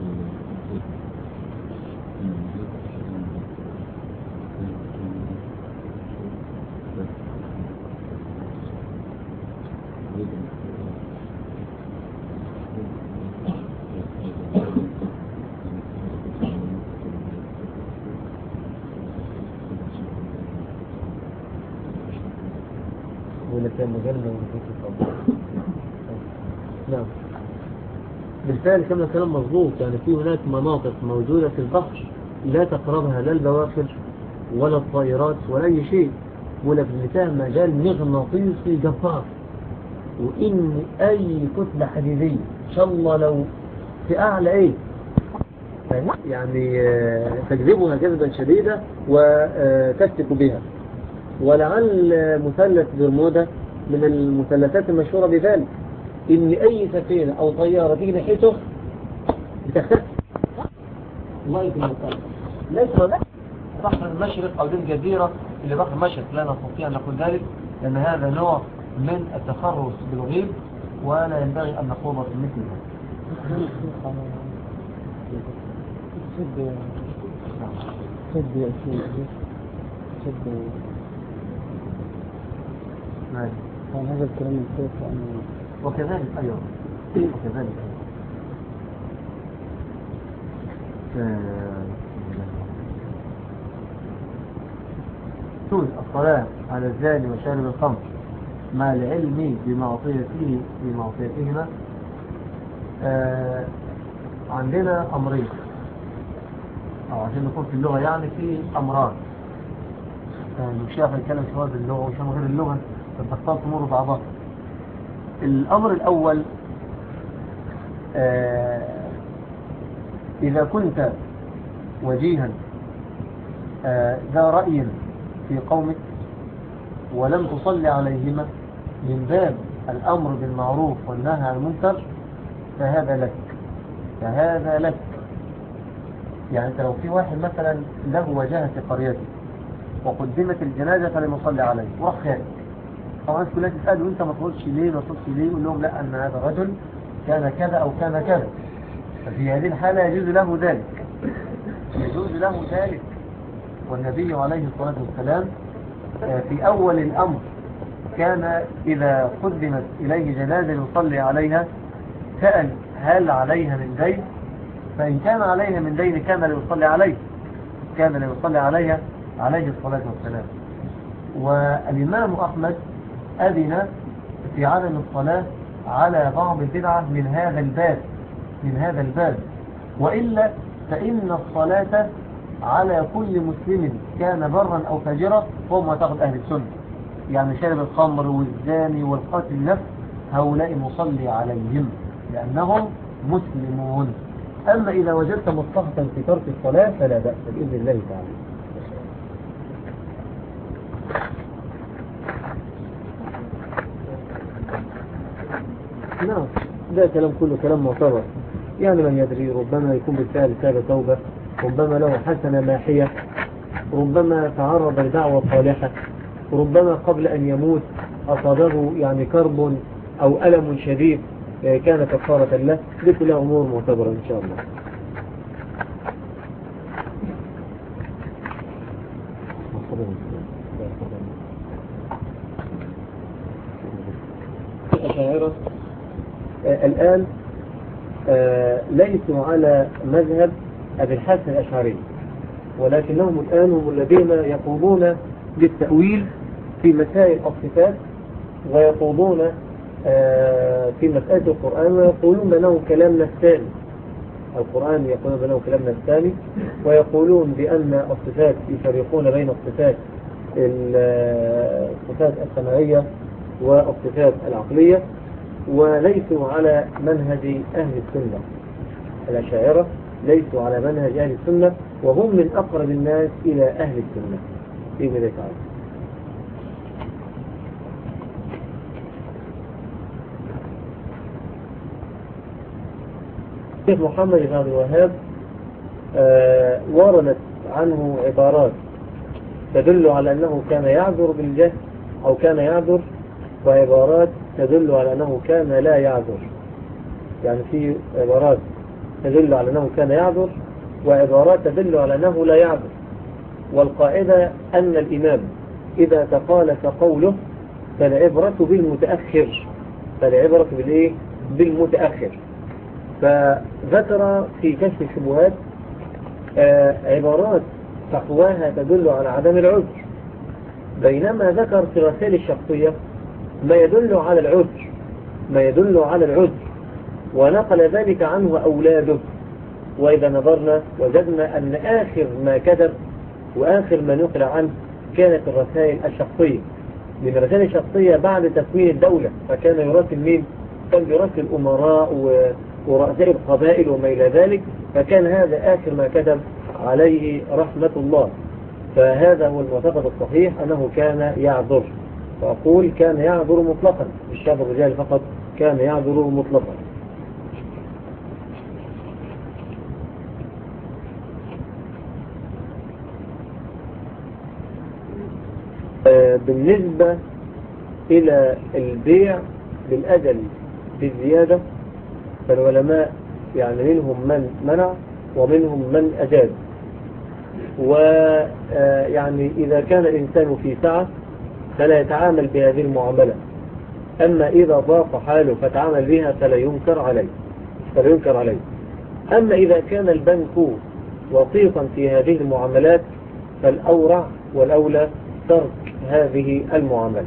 ولا كان مجنة ولا نعم بالفعل كما كلام مظبوط يعني في هناك مناطق موجودة في البحر لا تقربها لا البواخر ولا الطائرات ولا أي شيء ولا في المثال مجال مغناطيسي جبار وإن أي كتلة حديدية إن شاء الله لو في أعلى إيه يعني آه، تجذبها جذبا شديدا وتشتك بها ولعل مثلث برمودا من المثلثات المشهورة بذلك ان اي سفينة او طيارة تيجي ناحيته بتختفي الله يكون المثلث ليس هناك بحر المشرق او دي الجزيرة اللي بحر المشرق لا نستطيع ان نقول ذلك لان هذا نوع من التخرص بالغيب ولا ينبغي ان نخوض في مثل هذا شد شد يا شيخ شد نعم. كان هذا الكلام الشيخ يعني وكذلك أيضا وكذلك تجوز الصلاة على الزاني وشارب الخمر مع العلم بمعصيته بمعصيتهما آه، عندنا أمرين أو عشان نكون في اللغة يعني في أمران يعني مش عارف نتكلم سواء باللغة ومش غير اللغة فبطلت تمر بعضها الأمر الأول آه، إذا كنت وجيها آه، ذا رأي في قومك ولم تصلي عليهما من باب الأمر بالمعروف والنهي عن المنكر فهذا لك فهذا لك يعني انت لو في واحد مثلا له وجهة في قريته وقدمت الجنازة فلم يصلي عليه وراح خارج طبعا الناس كلها تسأل وانت ما تقولش ليه ما تقولش ليه يقول لهم لا ان هذا رجل كان كذا او كان كذا ففي هذه الحالة يجوز له ذلك يجوز له ذلك والنبي عليه الصلاة والسلام آه، في أول الأمر كان إذا قدمت إليه جنازة يصلي عليها سأل هل عليها من دين فإن كان عليها من دين كان ليصلي عليه كان ليصلي عليها عليه الصلاة والسلام والإمام أحمد أذن في عدم الصلاة على بعض البدعة من هذا الباب من هذا الباب وإلا فإن الصلاة على كل مسلم كان برا أو فاجرا هو معتقد أهل السنة يعني شارب الخمر والزاني والقاتل النفس هؤلاء مصلي عليهم لأنهم مسلمون أما إذا وجدت مصلحة في ترك الصلاة فلا بأس بإذن الله تعالى نعم ده كلام كله كلام معتبر يعني من يدري ربما يكون بالفعل تاب توبة ربما له حسنة ماحية ربما تعرض لدعوة صالحة ربما قبل أن يموت أصابه يعني كرب أو ألم شديد آه، كان كفارة له دي كلها أمور معتبرة إن شاء الله الأشاعرة آه، الآن آه، ليسوا على مذهب أبي الحسن الأشعري ولكنهم الآن هم الذين يقومون بالتأويل في مسائل الصفات ويقومون آه، في مسألة القرآن ويقولون بأنه كلامنا الثاني القرآن يقولون بأنه كلامنا الثاني ويقولون بأن الصفات يفرقون بين الصفات ال- الصفات السمعية والصفات العقلية وليسوا على منهج أهل السنة الأشاعرة ليسوا على منهج أهل السنة وهم من أقرب الناس إلى أهل السنة في الله تعالى الشيخ محمد بن عبد الوهاب آه، وردت عنه عبارات تدل على أنه كان يعذر بالجهل أو كان يعذر وعبارات تدل على أنه كان لا يعذر يعني في عبارات تدل على أنه كان يعذر وعبارات تدل على أنه لا يعذر والقاعدة أن الإمام إذا تخالف قوله فالعبرة بالمتأخر فالعبرة بالإيه؟ بالمتأخر فذكر في كشف الشبهات آه، عبارات تقواها تدل على عدم العذر بينما ذكر في رسائل الشخصية ما يدل على العذر ما يدل على العذر ونقل ذلك عنه أولاده وإذا نظرنا وجدنا أن آخر ما كتب وآخر ما نقل عنه كانت الرسائل الشخصية من الرسائل الشخصية بعد تكوين الدولة فكان يراسل مين؟ كان يراسل أمراء ورؤساء القبائل وما إلى ذلك فكان هذا آخر ما كتب عليه رحمة الله فهذا هو المعتقد الصحيح أنه كان يعذر فأقول كان يعذر مطلقا مش شاب الرجال فقط كان يعذر مطلقا آه، بالنسبة إلى البيع بالأجل بالزيادة فالعلماء يعني منهم من منع ومنهم من أجاب ويعني إذا كان الإنسان في سعة فلا يتعامل بهذه المعاملة أما إذا ضاق حاله فتعامل بها فلا ينكر عليه فلا ينكر عليه أما إذا كان البنك وثيقا في هذه المعاملات فالأورع والأولى ترك هذه المعاملة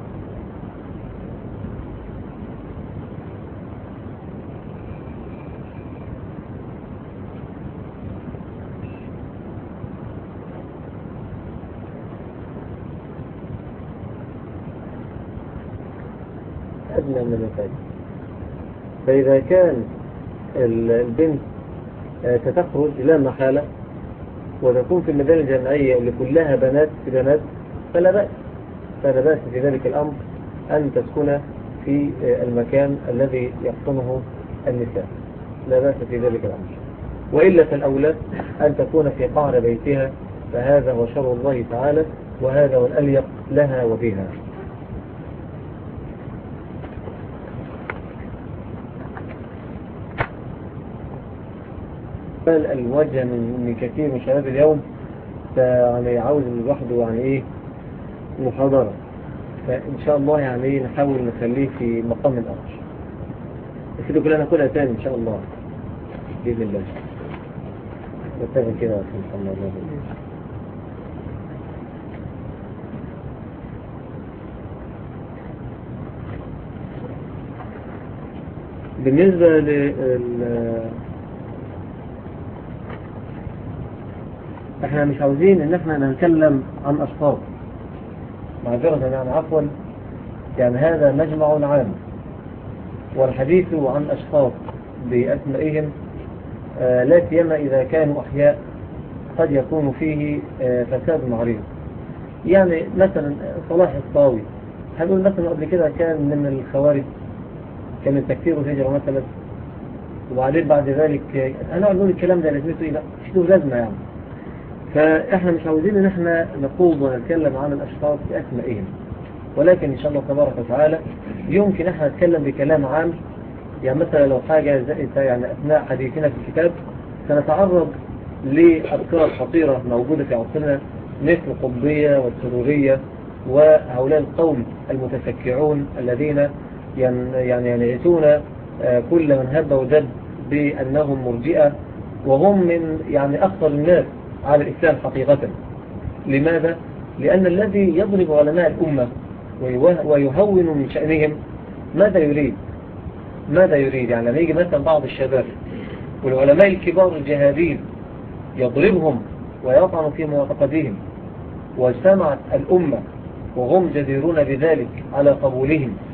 أدنى من الفجر فإذا كان البنت آه، ستخرج لا محالة وتكون في المدينة الجامعية اللي كلها بنات في بنات فلا بأس فلا بأس في ذلك الأمر أن تسكن في آه، المكان الذي يحصنه النساء لا بأس في ذلك الأمر وإلا فالأولى أن تكون في قعر بيتها فهذا هو شر الله تعالى وهذا هو الأليق لها وبها الوجه من من كثير من شباب اليوم يعني عاوز لوحده يعني ايه محاضرة فإن شاء الله يعني ايه نحاول نخليه في مقام الآخر بس دي كلها ناكلها تاني إن شاء الله بإذن الله نتابع كده إن شاء الله بالنسبة لل احنا مش عاوزين ان احنا نتكلم عن اشخاص معذرة يعني عفوا يعني هذا مجمع عام والحديث عن اشخاص باسمائهم آه لا سيما اذا كانوا احياء قد يكون فيه آه فساد عريض يعني مثلا صلاح الصاوي هنقول مثلا قبل كده كان من الخوارج كان من تكفير الهجرة مثلا وبعدين بعد ذلك انا اقول الكلام ده لازمته ايه لا مش له لازمه يعني فاحنا مش عاوزين ان احنا نقوم ونتكلم عن الاشخاص باسمائهم ولكن ان شاء الله تبارك وتعالى يمكن احنا نتكلم بكلام عام يعني مثلا لو حاجة يعني اثناء حديثنا في الكتاب سنتعرض لأذكار خطيرة موجودة في عصرنا مثل القطبية والسرورية وهؤلاء القوم المتفكعون الذين يعني ينعتون كل من هب وجد بأنهم مرجئة وهم من يعني أخطر الناس على الإسلام حقيقة لماذا؟ لأن الذي يضرب علماء الأمة ويهون من شأنهم ماذا يريد؟ ماذا يريد؟ يعني لما يجي مثلا بعض الشباب والعلماء الكبار الجهادين يضربهم ويطعن في معتقدهم واجتمعت الأمة وهم جديرون بذلك على قبولهم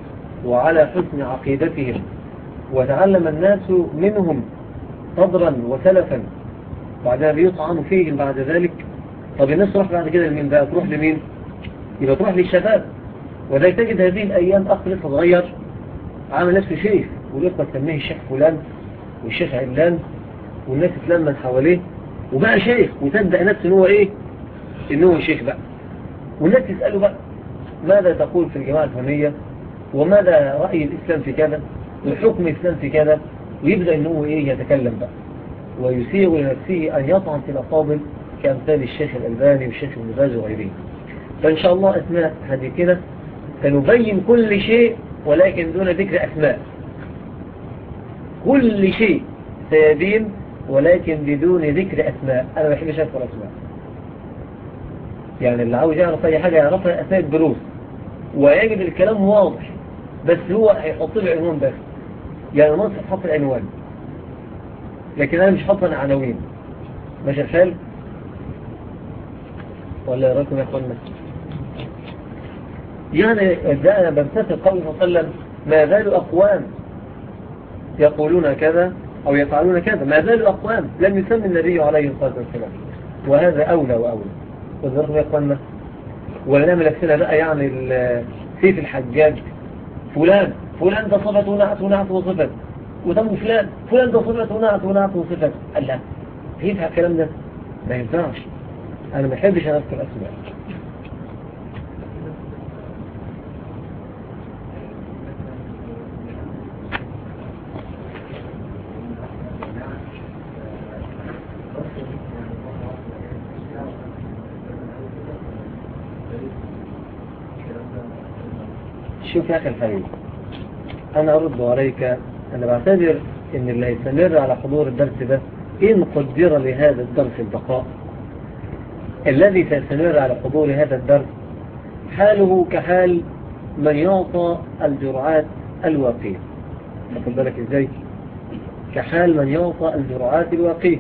وعلى حسن عقيدتهم وتعلم الناس منهم صدرا وسلفا بعدها بيطعن فيهم بعد ذلك طب الناس تروح بعد كده لمين بقى تروح لمين يبقى تروح للشباب ولا تجد هذه الأيام أخ لسه صغير عامل نفسه شيخ ولسه تسميه الشيخ فلان والشيخ علان والناس تلمن حواليه وبقى شيخ وصدق نفسه ان هو ايه ان هو شيخ بقى والناس تسأله بقى ماذا تقول في الجماعة الفلانية وماذا رأي الإسلام في كذا وحكم الإسلام في كذا ويبدأ ان هو ايه يتكلم بقى ويسيغ لنفسه أن يطعن في الأفاضل كأمثال الشيخ الألباني والشيخ ابن باز وغيره فإن شاء الله أثناء حديثنا سنبين كل شيء ولكن دون ذكر أسماء كل شيء سيبين ولكن بدون ذكر أسماء أنا ما بحبش أذكر أسماء يعني اللي عاوز يعرف أي حاجة يعرفها أثناء الدروس ويجد الكلام واضح بس هو هيحط له عنوان بس يعني نصف حط العنوان لكن أنا مش حاطط عناوين ماشي الحال ولا يا راكم يا اخوانا يعني ده أنا بمتثل قول صلى الله عليه وسلم ما زالوا أقوام يقولون كذا أو يفعلون كذا ما زالوا أقوام لم يسمي النبي عليه الصلاة والسلام وهذا أولى وأولى وذلكم يا أخوانا ولا نعمل أكسنا بقى يعني سيف الحجاج فلان فلان ده صفت ونعت ونعت وصفت وتم فلان فلان ده صفت ونعت ونعت وصفت قال لا ينفع الكلام ده ما ينفعش أنا ما أحبش أن أذكر أسماء شوف يا أخي الحبيب أنا أرد عليك أنا بعتبر إن اللي هيستمر على حضور الدرس ده إن قدر لهذا الدرس البقاء الذي سيستمر على حضور هذا الدرس حاله كحال من يعطى الجرعات الواقية تاخد بالك ازاي كحال من يعطى الجرعات الواقية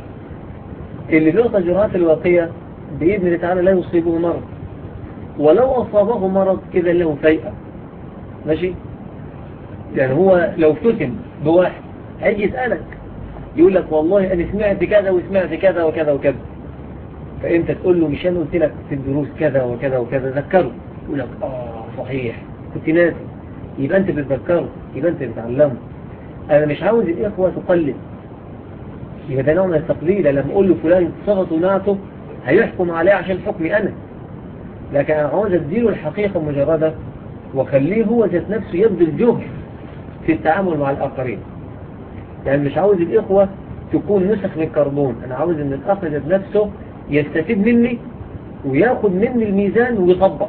اللي بيعطى الجرعات الواقية بإذن الله تعالى لا يصيبه مرض ولو أصابه مرض إذا له فيئة ماشي يعني هو لو فتن بواحد هيجي يسألك يقول لك والله أنا سمعت كذا وسمعت كذا وكذا وكذا فأنت تقول له مش أنا قلت لك في الدروس كذا وكذا وكذا ذكره يقول لك آه صحيح كنت ناسي يبقى أنت بتذكره يبقى أنت بتعلمه أنا مش عاوز الإخوة تقلد يبقى ده نوع من التقليد لما أقول له فلان صفت ونعته هيحكم عليه عشان حكمي أنا لكن أنا عاوز أديله الحقيقة مجردة وخليه هو ذات نفسه يبذل جهد في التعامل مع الآخرين يعني مش عاوز الإخوة تكون نسخ من الكربون أنا عاوز أن الأخ ذات نفسه يستفيد مني وياخد مني الميزان ويطبق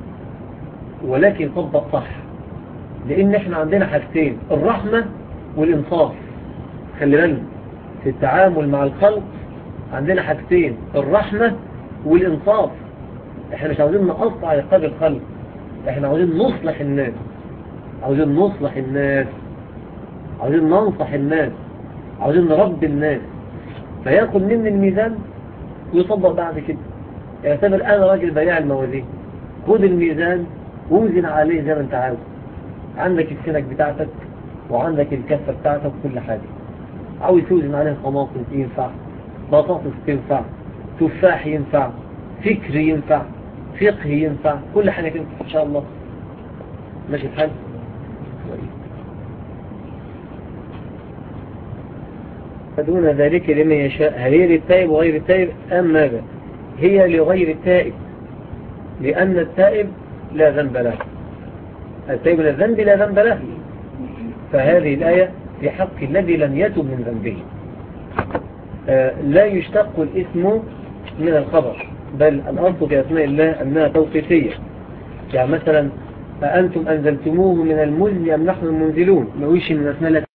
ولكن يطبق صح لأن احنا عندنا حاجتين الرحمة والإنصاف خلي بالنا في التعامل مع الخلق عندنا حاجتين الرحمة والإنصاف احنا مش عاوزين نقطع عقاب الخلق احنا عاوزين نصلح الناس عاوزين نصلح الناس عاوزين ننصح الناس عاوزين نربي الناس فياخد مني الميزان ويطبق بعد كده يعتبر انا راجل بياع الموازين خد الميزان ووزن عليه زي ما انت عاوز عندك السنك بتاعتك وعندك الكفة بتاعتك وكل حاجة عاوز توزن عليه طماطم ينفع بطاطس تنفع تفاح ينفع فكر ينفع فقه ينفع كل حاجة تنفع ان شاء الله ماشي الحال فدون ذلك لمن يشاء هل هي للتائب وغير التائب أم ماذا هي لغير التائب لأن التائب لا ذنب له التائب من الذنب لا ذنب له فهذه الآية في حق الذي لم يتب من ذنبه آه لا يشتق الاسم من الخبر بل الأصل في أسماء الله أنها توقيفية يعني مثلا أأنتم أنزلتموه من المزن أم نحن المنزلون ما ويش من أسماء الله